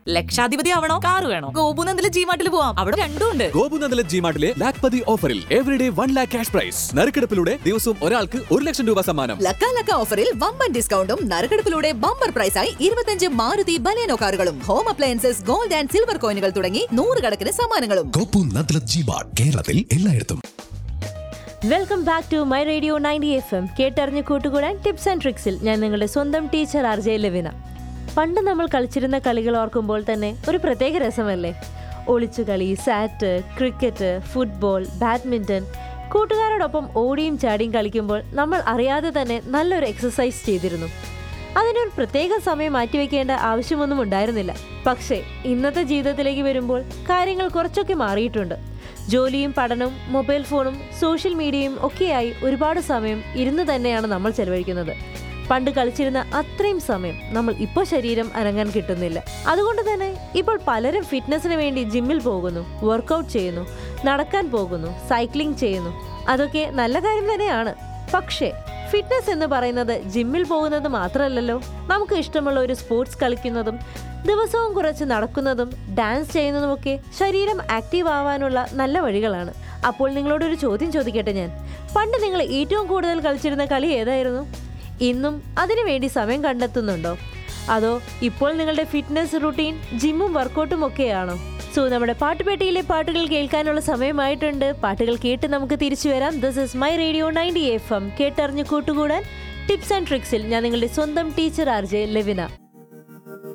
ലക്ഷാധിപതി ആവണോ car വേണോ ഗോപുനന്ദിലെ ജിമാർട്ടിൽ പോവാം അവിടെ രണ്ടും ഉണ്ട് ഗോപുനന്ദല ജിമാർട്ടിലെ ലാക്പതി ഓഫറിൽ everyday one lakh cash prize നറുക്കെടുപ്പിലൂടെ ദിവസവും ഒരാൾക്ക് ഒരു ലക്ഷം രൂപ സമ്മാനം ലക്ക ലക്ക ഓഫറിൽ വമ്പൻ ഡിസ്കൗണ്ടും നറുക്കെടുപ്പിലൂടെ ബമ്പർ പ്രൈസായി ഇരുപത്തഞ്ച് മാരുതി ബലേനോ കാറുകളും home appliances gold and silver കോയിനുകൾ തുടങ്ങി നൂറുകണക്കിന് സമ്മാനങ്ങളും കോപ്പു നദ്ല ജിബാർ കേരളത്തിൽ എല്ലായിടത്തും welcome back to my radio ninety F M കേട്ടറിഞ്ഞ് കൂട്ടുകൂടാൻ ടിപ്സ് ആൻഡ് ട്രിക്സിൽ ഞാൻ നിങ്ങളുടെ സ്വന്തം ടീച്ചർ ആർ ജെ ലവിന പണ്ട് നമ്മൾ കളിച്ചിരുന്ന കളികൾ ഓർക്കുമ്പോൾ തന്നെ ഒരു പ്രത്യേക രസമല്ലേ ഒളിച്ചുകളി സാറ്റ് ക്രിക്കറ്റ് ഫുട്ബോൾ ബാഡ്മിൻ്റൺ കൂട്ടുകാരോടൊപ്പം ഓടിയും ചാടിയും കളിക്കുമ്പോൾ നമ്മൾ അറിയാതെ തന്നെ നല്ലൊരു എക്സസൈസ് ചെയ്തിരുന്നു അതിനൊരു പ്രത്യേക സമയം മാറ്റിവെക്കേണ്ട ആവശ്യമൊന്നും ഉണ്ടായിരുന്നില്ല പക്ഷേ ഇന്നത്തെ ജീവിതത്തിലേക്ക് വരുമ്പോൾ കാര്യങ്ങൾ കുറച്ചൊക്കെ മാറിയിട്ടുണ്ട് ജോലിയും പഠനവും മൊബൈൽ ഫോണും സോഷ്യൽ മീഡിയയും ഒക്കെയായി ഒരുപാട് സമയം ഇരുന്ന് തന്നെയാണ് നമ്മൾ ചെലവഴിക്കുന്നത് പണ്ട് കളിച്ചിരുന്ന അത്രയും സമയം നമ്മൾ ഇപ്പോൾ ശരീരം അനങ്ങാൻ കിട്ടുന്നില്ല അതുകൊണ്ട് തന്നെ ഇപ്പോൾ പലരും ഫിറ്റ്നസിന് വേണ്ടി ജിമ്മിൽ പോകുന്നു വർക്കൗട്ട് ചെയ്യുന്നു നടക്കാൻ പോകുന്നു സൈക്ലിംഗ് ചെയ്യുന്നു അതൊക്കെ നല്ല കാര്യം തന്നെയാണ് പക്ഷേ ഫിറ്റ്നസ് എന്ന് പറയുന്നത് ജിമ്മിൽ പോകുന്നത് മാത്രമല്ലല്ലോ നമുക്ക് ഇഷ്ടമുള്ള ഒരു സ്പോർട്സ് കളിക്കുന്നതും ദിവസവും കുറച്ച് നടക്കുന്നതും ഡാൻസ് ചെയ്യുന്നതുമൊക്കെ ശരീരം ആക്റ്റീവ് ആവാനുള്ള നല്ല വഴികളാണ് അപ്പോൾ നിങ്ങളോടൊരു ചോദ്യം ചോദിക്കട്ടെ ഞാൻ പണ്ട് നിങ്ങൾ ഏറ്റവും കൂടുതൽ കളിച്ചിരുന്ന കളി ഏതായിരുന്നു ഇന്നും അതിനു വേണ്ടി സമയം കണ്ടെത്തുന്നുണ്ടോ അതോ ഇപ്പോൾ നിങ്ങളുടെ ഫിറ്റ്നസ് റുട്ടീൻ ജിമ്മും വർക്കൗട്ടും ഒക്കെയാണോ സോ നമ്മുടെ പാട്ടുപെട്ടിയിലെ പാട്ടുകൾ കേൾക്കാനുള്ള സമയമായിട്ടുണ്ട് പാട്ടുകൾ കേട്ട് നമുക്ക് തിരിച്ചു വരാം this is my radio ninety F M കേട്ടറിഞ്ഞ് കൂട്ടുകൂടാൻ ടിപ്സ് ആൻഡ് ട്രിക്സിൽ ഞാൻ നിങ്ങളുടെ സ്വന്തം ടീച്ചർ ആർ ജെ ലെവിന